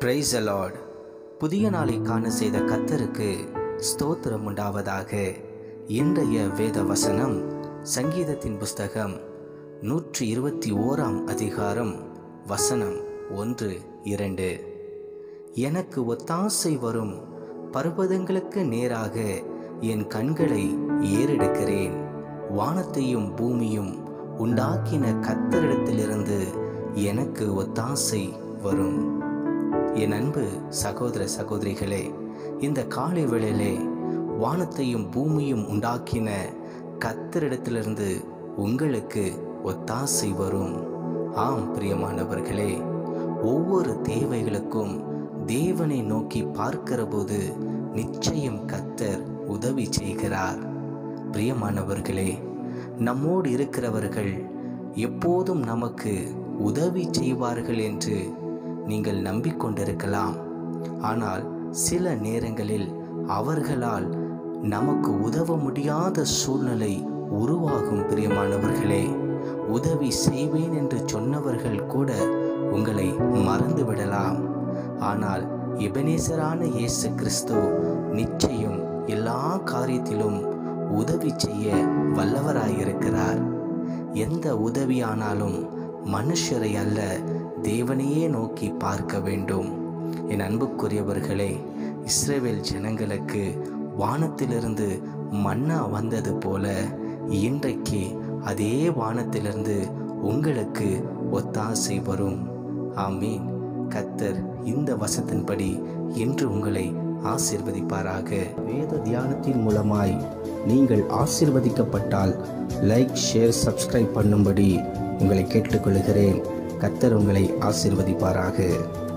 price alert புதிய நாளை காண செய்த கத்தருக்கு ஸ்தோத்திரம் உண்டாவதாக இன்றைய வேத வசனம் சங்கீதத்தின் புஸ்தகம் நூற்றி இருபத்தி ஓராம் அதிகாரம் வசனம் ஒன்று இரண்டு எனக்கு ஒத்தாசை வரும் பர்வதங்களுக்கு நேராக என் கண்களை ஏறெடுக்கிறேன் வானத்தையும் பூமியும் உண்டாக்கின கத்தரிடத்திலிருந்து எனக்கு ஒத்தாசை வரும் என் அன்பு சகோதர சகோதரிகளே இந்த காலை வேளையிலே வானத்தையும் பூமியும் உண்டாக்கின கத்தரிடத்திலிருந்து உங்களுக்கு ஒத்தாசை வரும் ஆம் பிரியமானவர்களே ஒவ்வொரு தேவைகளுக்கும் தேவனை நோக்கி பார்க்கிற போது நிச்சயம் கத்தர் உதவி செய்கிறார் பிரியமானவர்களே நம்மோடு இருக்கிறவர்கள் எப்போதும் நமக்கு உதவி செய்வார்கள் என்று நீங்கள் நம்பிக்கொண்டிருக்கலாம் ஆனால் சில நேரங்களில் அவர்களால் நமக்கு உதவ முடியாத சூழ்நிலை உருவாகும் பிரியமானவர்களே உதவி செய்வேன் என்று சொன்னவர்கள் கூட உங்களை மறந்து விடலாம் ஆனால் எபனேசரான இயேசு கிறிஸ்து நிச்சயம் எல்லா காரியத்திலும் உதவி செய்ய வல்லவராயிருக்கிறார் எந்த உதவியானாலும் மனுஷரை அல்ல தேவனையே நோக்கி பார்க்க வேண்டும் என் அன்புக்குரியவர்களே இஸ்ரேவேல் ஜனங்களுக்கு வானத்திலிருந்து மன்னா வந்தது போல இன்றைக்கு அதே வானத்திலிருந்து உங்களுக்கு ஒத்தாசை வரும் ஆமீன் கத்தர் இந்த வசத்தின்படி இன்று உங்களை ஆசிர்வதிப்பாராக வேத தியானத்தின் மூலமாய் நீங்கள் ஆசிர்வதிக்கப்பட்டால் லைக் ஷேர் சப்ஸ்கிரைப் பண்ணும்படி உங்களை கேட்டுக்கொள்கிறேன் கத்தர் உங்களை ஆசிர்வதிப்பாராக